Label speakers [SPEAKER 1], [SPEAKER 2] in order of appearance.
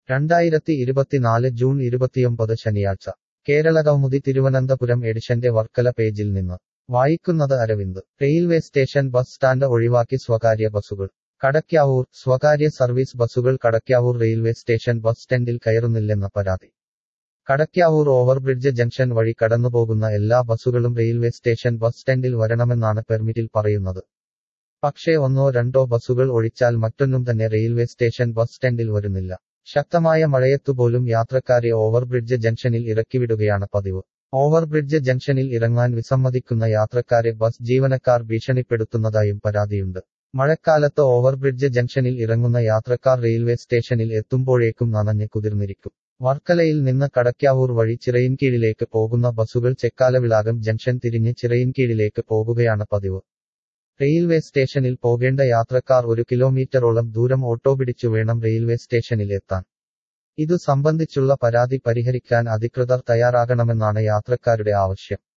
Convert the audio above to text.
[SPEAKER 1] രണ്ടായിരത്തി ഇരുപത്തിനാല് ജൂൺ ഇരുപത്തിയൊമ്പത് ശനിയാഴ്ച കേരളകൗമുദി തിരുവനന്തപുരം എഡിഷന്റെ വർക്കല പേജിൽ നിന്ന് വായിക്കുന്നത് Aravind railway station bus stand ഒഴിവാക്കി സ്വകാര്യ ബസുകൾ കടയ്ക്കാവൂർ സ്വകാര്യ സർവീസ് ബസുകൾ കടയ്ക്കാവൂർ റെയിൽവേ സ്റ്റേഷൻ ബസ് സ്റ്റാൻഡിൽ കയറുന്നില്ലെന്ന പരാതി കടയ്ക്കാവൂർ ഓവർബ്രിഡ്ജ് ജംഗ്ഷൻ വഴി കടന്നുപോകുന്ന എല്ലാ ബസുകളും റെയിൽവേ സ്റ്റേഷൻ ബസ് സ്റ്റാൻഡിൽ വരണമെന്നാണ് പെർമിറ്റിൽ പറയുന്നത് പക്ഷേ ഒന്നോ രണ്ടോ ബസുകൾ ഒഴിച്ചാൽ മറ്റൊന്നും തന്നെ റെയിൽവേ സ്റ്റേഷൻ ബസ് സ്റ്റാൻഡിൽ വരുന്നില്ല ശക്തമായ മഴയത്തുപോലും യാത്രക്കാരെ ഓവർബ്രിഡ്ജ് ജംഗ്ഷനിൽ ഇറക്കിവിടുകയാണ് പതിവ് ഓവർബ്രിഡ്ജ് ജംഗ്ഷനിൽ ഇറങ്ങാൻ വിസമ്മതിക്കുന്ന യാത്രക്കാരെ ബസ് ജീവനക്കാർ ഭീഷണിപ്പെടുത്തുന്നതായും പരാതിയുണ്ട് മഴക്കാലത്ത് ഓവർബ്രിഡ്ജ് ജംഗ്ഷനിൽ ഇറങ്ങുന്ന യാത്രക്കാർ റെയിൽവേ സ്റ്റേഷനിൽ എത്തുമ്പോഴേക്കും നനഞ്ഞ് കുതിർന്നിരിക്കും വർക്കലയിൽ നിന്ന് കടയ്ക്കാവൂർ വഴി ചിറയിൻകീഴിലേക്ക് പോകുന്ന ബസുകൾ ചെക്കാലവിളാകം ജംഗ്ഷൻ തിരിഞ്ഞ് ചിറയിൻകീഴിലേക്ക് പോകുകയാണ് പതിവ് റെയിൽവേ സ്റ്റേഷനിൽ പോകേണ്ട യാത്രക്കാർ ഒരു കിലോമീറ്ററോളം ദൂരം ഓട്ടോ പിടിച്ചു വേണം റെയിൽവേ സ്റ്റേഷനിൽ എത്താൻ ഇതു സംബന്ധിച്ചുള്ള പരാതി പരിഹരിക്കാൻ അധികൃതർ തയ്യാറാകണമെന്നാണ് യാത്രക്കാരുടെ ആവശ്യം